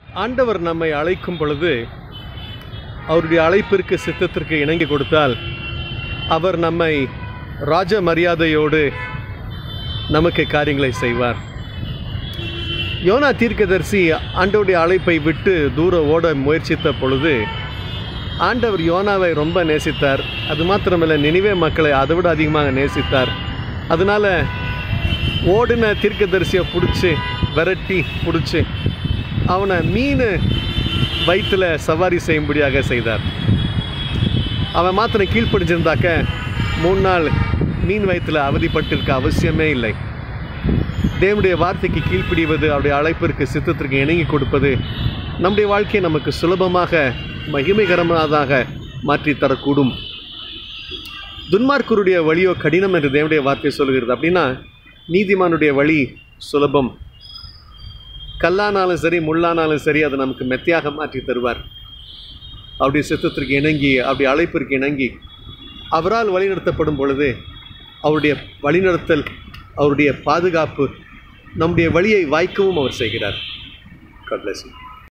ஆண்டவர் நம்மை அழைக்கும் பொழுது அவருடைய அழைப்பிற்கு சித்தத்திற்கு இணங்கி கொடுத்தால் அவர் நம்மை ராஜ மரியாதையோடு நமக்கு காரியங்களை செய்வார் யோனா தீர்க்கதரிசி ஆண்டவருடைய அழைப்பை விட்டு தூர ஓட முயற்சித்த பொழுது ஆண்டவர் யோனாவை ரொம்ப நேசித்தார் அது மாத்திரமல்ல நினைவே மக்களை அதை விட அதிகமாக நேசித்தார் அதனால ஓடின தீர்க்கதரிசியை பிடிச்சி விரட்டி பிடிச்சி அவனை மீன் வயிற்றில் சவாரி செய்யும்படியாக செய்தார் அவன் மாத்திரம் கீழ்ப்படிஞ்சிருந்தாக்க மூணு நாள் மீன் வயிற்றில் அவதிப்பட்டிருக்க அவசியமே இல்லை தேவனுடைய வார்த்தைக்கு கீழ்ப்படிவது அவருடைய அழைப்பிற்கு சித்தத்திற்கு இணங்கி கொடுப்பது நம்முடைய வாழ்க்கையை நமக்கு சுலபமாக மகிமைகரமானதாக மாற்றி தரக்கூடும் துன்மார்க்கருடைய வழியோ கடினம் என்று தேவனுடைய வார்த்தை சொல்கிறது அப்படின்னா நீதிமானுடைய வழி சுலபம் கல்லானாலும் சரி முள்ளானாலும் சரி அதை நமக்கு மெத்தையாக மாற்றி தருவார் அவருடைய சித்தத்திற்கு இணங்கி அவருடைய அழைப்பிற்கு இணங்கி அவரால் வழிநடத்தப்படும் பொழுது அவருடைய வழிநடத்தல் அவருடைய பாதுகாப்பு நம்முடைய வழியை வாய்க்கவும் அவர் செய்கிறார் God bless you.